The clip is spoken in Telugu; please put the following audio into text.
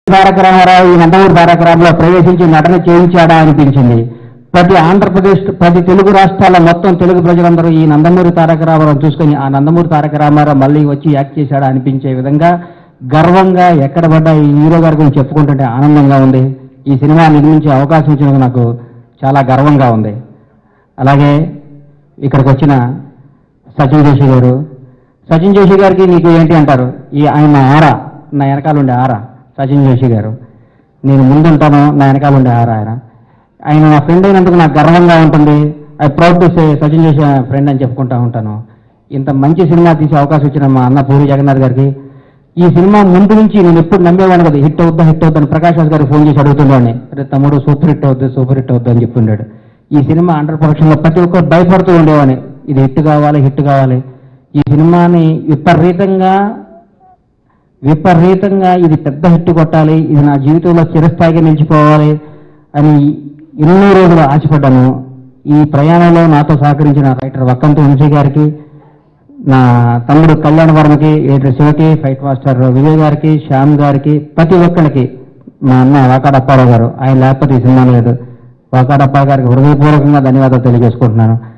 తారక రామారావు ఈ నందమూరి తారక రామారావు ప్రవేశించి నటన చేయించాడా అనిపించింది ప్రతి ఆంధ్రప్రదేశ్ ప్రతి తెలుగు రాష్ట్రాల మొత్తం తెలుగు ప్రజలందరూ ఈ నందమూరి తారక రామారావు చూసుకొని ఆ నందమూరి తారక రామారావు మళ్ళీ వచ్చి యాక్ట్ చేశాడా అనిపించే విధంగా గర్వంగా ఎక్కడ పడ్డా ఈ హీరో గారి గురించి చెప్పుకుంటుంటే ఆనందంగా ఉంది ఈ సినిమా నిర్మించే అవకాశం ఇచ్చినందుకు నాకు చాలా గర్వంగా ఉంది అలాగే ఇక్కడికి వచ్చిన సచిన్ జోషి గారు సచిన్ జోషి గారికి నీకు ఏంటి అంటారు ఈ ఆయన ఆరా నా వెనకాల ఉండే ఆరా సచిన్ జోషి గారు నేను ముందుంటాను నా వెనకాల ఉండే ఆరా ఆయన ఆయన నా ఫ్రెండ్ అయినందుకు నాకు గర్వంగా ఉంటుంది I proud to say Sachin Joshi friend అని చెప్పుకుంటా ఉంటాను ఇంత మంచి సినిమా తీసే అవకాశం ఇచ్చిన మా అన్న పూరి జగన్నాథ్ గారికి ఈ సినిమా ముందు నుంచి నేను ఎప్పుడు నమ్మేవాడిని కదా హిట్ అవుద్దా హిట్ అవుద్దని ప్రకాష్ రాజ్ గారికి ఫోన్ చేసి అడుగుతుండేవాడిని అరే తమ్ముడు సూపర్ హిట్ అవుద్ది సూపర్ హిట్ అవుద్ది అని చెప్తుండాడు ఈ సినిమా అండర్ ప్రొడక్షన్లో ప్రతి ఒక్కరు భయపడుతూ ఉండేవాడిని ఇది హిట్ కావాలి హిట్ కావాలి ఈ సినిమాని విపరీతంగా విపరీతంగా ఇది పెద్ద హిట్ కొట్టాలి ఇది నా జీవితంలో చిరస్థాయిగా నిలిచిపోవాలి అని ఎన్నో రోజులు ఆశపడ్డాను ఈ ప్రయాణంలో నాతో సహకరించిన రైటర్ వక్కంత వంశీ గారికి నా తమ్ముడు కళ్యాణ్ వర్మకి ఏటర్ శివకి ఫైట్ మాస్టర్ విజయ్ గారికి శ్యామ్ గారికి ప్రతి ఒక్కరికి మా అన్న వాకాడ అప్పారావు గారు ఆయన లేకపోతే ఈ సినిమా లేదు వాకాడ అప్పారావు గారికి హృదయపూర్వకంగా ధన్యవాదాలు తెలియజేసుకుంటున్నాను